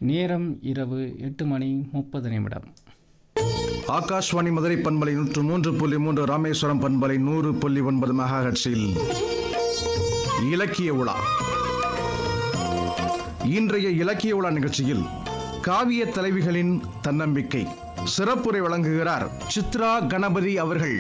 நேரம் இரவு எட்டு மணி முப்பது நிமிடம் ஆகாஷ்வாணி மதுரை பண்பலை நூற்று மூன்று புள்ளி மூன்று ராமேஸ்வரம் பண்பலை நூறு புள்ளி ஒன்பது மெகாஹெட்ஸில் இலக்கிய உலா இன்றைய இலக்கிய உலா நிகழ்ச்சியில் காவிய தலைவிகளின் தன்னம்பிக்கை சிறப்புரை வழங்குகிறார் சித்ரா கணபதி அவர்கள்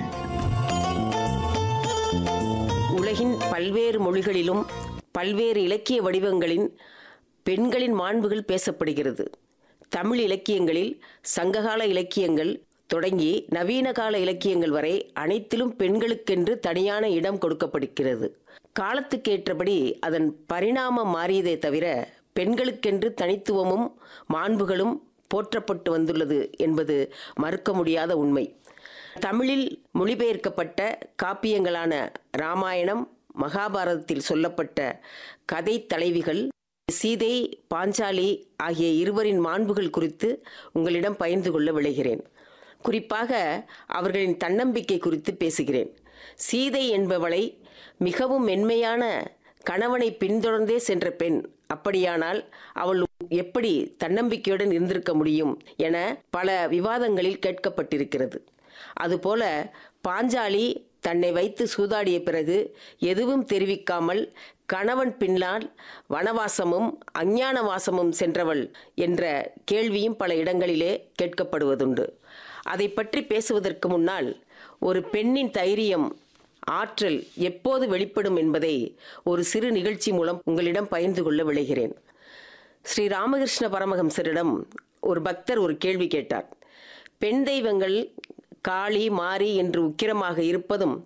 உலகின் பல்வேறு மொழிகளிலும் பல்வேறு இலக்கிய வடிவங்களின் பெண்களின் மாண்புகள் பேசப்படுகிறது தமிழ் இலக்கியங்களில் சங்ககால இலக்கியங்கள் தொடங்கி நவீன கால இலக்கியங்கள் வரை அனைத்திலும் பெண்களுக்கென்று தனியான இடம் கொடுக்கப்படுகிறது காலத்துக்கேற்றபடி அதன் பரிணாமம் மாறியதே தவிர பெண்களுக்கென்று தனித்துவமும் மாண்புகளும் போற்றப்பட்டு வந்துள்ளது என்பது மறுக்க முடியாத உண்மை தமிழில் மொழிபெயர்க்கப்பட்ட காப்பியங்களான ராமாயணம் மகாபாரதத்தில் சொல்லப்பட்ட கதை தலைவிகள் சீதை பாஞ்சாலி ஆகிய இருவரின் மாண்புகள் குறித்து உங்களிடம் பகிர்ந்து கொள்ள விளைகிறேன் குறிப்பாக அவர்களின் தன்னம்பிக்கை குறித்து பேசுகிறேன் சீதை என்பவளை மிகவும் மென்மையான கணவனை பின்தொடர்ந்தே சென்ற பெண் அப்படியானால் அவள் எப்படி தன்னம்பிக்கையுடன் இருந்திருக்க முடியும் என பல விவாதங்களில் கேட்கப்பட்டிருக்கிறது அதுபோல பாஞ்சாலி தன்னை வைத்து சூதாடிய பிறகு எதுவும் தெரிவிக்காமல் கணவன் பின்னால் வனவாசமும் அஞ்ஞான வாசமும் சென்றவள் என்ற கேள்வியும் பல இடங்களிலே கேட்கப்படுவதுண்டு அதை பற்றி பேசுவதற்கு முன்னால் ஒரு பெண்ணின் தைரியம் ஆற்றல் எப்போது வெளிப்படும் என்பதை ஒரு சிறு நிகழ்ச்சி மூலம் உங்களிடம் பகிர்ந்து கொள்ள விளைகிறேன் ஸ்ரீ ராமகிருஷ்ண பரமஹம்சரிடம் ஒரு பக்தர் ஒரு கேள்வி கேட்டார் பெண் தெய்வங்கள் காளி மாரி என்று உக்கிரமாக இருப்பதும்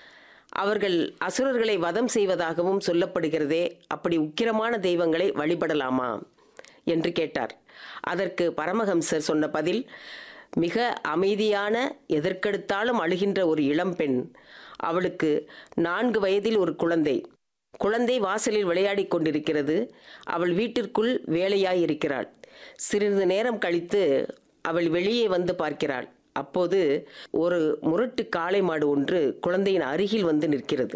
அவர்கள் அசுரர்களை வதம் செய்வதாகவும் சொல்லப்படுகிறதே அப்படி உக்கிரமான தெய்வங்களை வழிபடலாமா என்று கேட்டார் அதற்கு பரமஹம்சர் சொன்ன பதில் மிக அமைதியான எதற்கெடுத்தாலும் அழுகின்ற ஒரு இளம்பெண் அவளுக்கு நான்கு வயதில் ஒரு குழந்தை குழந்தை வாசலில் விளையாடிக் கொண்டிருக்கிறது அவள் வீட்டிற்குள் வேலையாய் இருக்கிறாள் சிறிது நேரம் கழித்து அவள் வெளியே வந்து பார்க்கிறாள் அப்போது ஒரு முரட்டு காளை மாடு ஒன்று குழந்தையின் அருகில் வந்து நிற்கிறது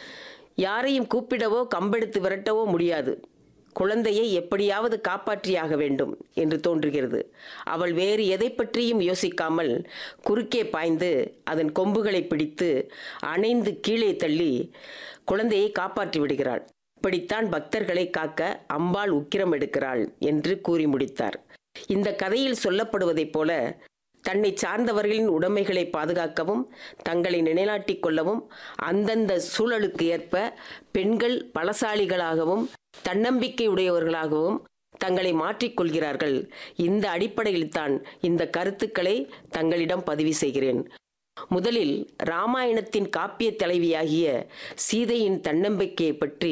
யாரையும் கூப்பிடவோ கம்பெடுத்து விரட்டவோ முடியாது குழந்தையை எப்படியாவது காப்பாற்றியாக வேண்டும் என்று தோன்றுகிறது அவள் வேறு எதை பற்றியும் யோசிக்காமல் குறுக்கே பாய்ந்து அதன் கொம்புகளை பிடித்து அணைந்து கீழே தள்ளி குழந்தையை காப்பாற்றி விடுகிறாள் இப்படித்தான் பக்தர்களை காக்க அம்பாள் உக்கிரம் எடுக்கிறாள் என்று கூறி முடித்தார் இந்த கதையில் சொல்லப்படுவதைப் போல தன்னை சார்ந்தவர்களின் உடைமைகளை பாதுகாக்கவும் தங்களை நிலைநாட்டிக் கொள்ளவும் அந்தந்த சூழலுக்கு ஏற்ப பெண்கள் பலசாலிகளாகவும் தன்னம்பிக்கை உடையவர்களாகவும் தங்களை மாற்றிக்கொள்கிறார்கள் இந்த அடிப்படையில்தான் இந்த கருத்துக்களை தங்களிடம் பதிவு செய்கிறேன் முதலில் ராமாயணத்தின் காப்பிய தலைவியாகிய சீதையின் தன்னம்பிக்கையை பற்றி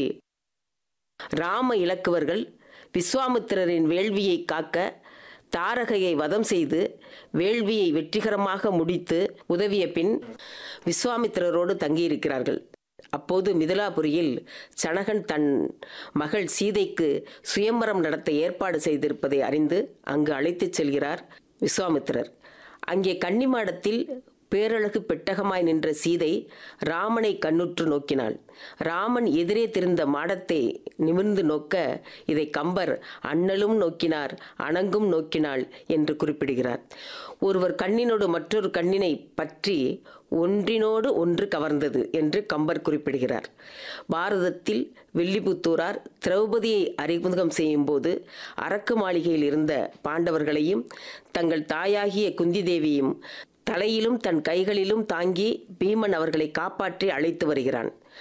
ராம இலக்குவர்கள் விஸ்வாமித்திரரின் வேள்வியை காக்க தாரகையை வதம் செய்து வேள்வியை வெற்றிகரமாக முடித்து உதவிய பின் விஸ்வாமித்திரரோடு தங்கியிருக்கிறார்கள் அப்போது மிதிலாபுரியில் சனகன் தன் மகள் சீதைக்கு சுயம்பரம் நடத்த ஏற்பாடு செய்திருப்பதை அறிந்து அங்கு அழைத்துச் செல்கிறார் விஸ்வாமித்திரர் அங்கே கன்னிமாடத்தில் பேரழகு பெட்டகமாய் நின்ற சீதை ராமனை கண்ணுற்று நோக்கினாள் ராமன் எதிரே திருந்த மாடத்தை நிமிர்ந்து நோக்க இதை கம்பர் அண்ணலும் நோக்கினார் அணங்கும் நோக்கினாள் என்று குறிப்பிடுகிறார் ஒருவர் கண்ணினோடு மற்றொரு கண்ணினை பற்றி ஒன்றினோடு ஒன்று கவர்ந்தது என்று கம்பர் குறிப்பிடுகிறார் பாரதத்தில் வெள்ளிபுத்தூரார் திரௌபதியை அறிமுகம் செய்யும் போது அரக்கு மாளிகையில் இருந்த பாண்டவர்களையும் தங்கள் தாயாகிய குந்தி தேவியும் தலையிலும் தன் கைகளிலும் தாங்கி பீமன் அவர்களை காப்பாற்றி அழைத்து வருகிறான்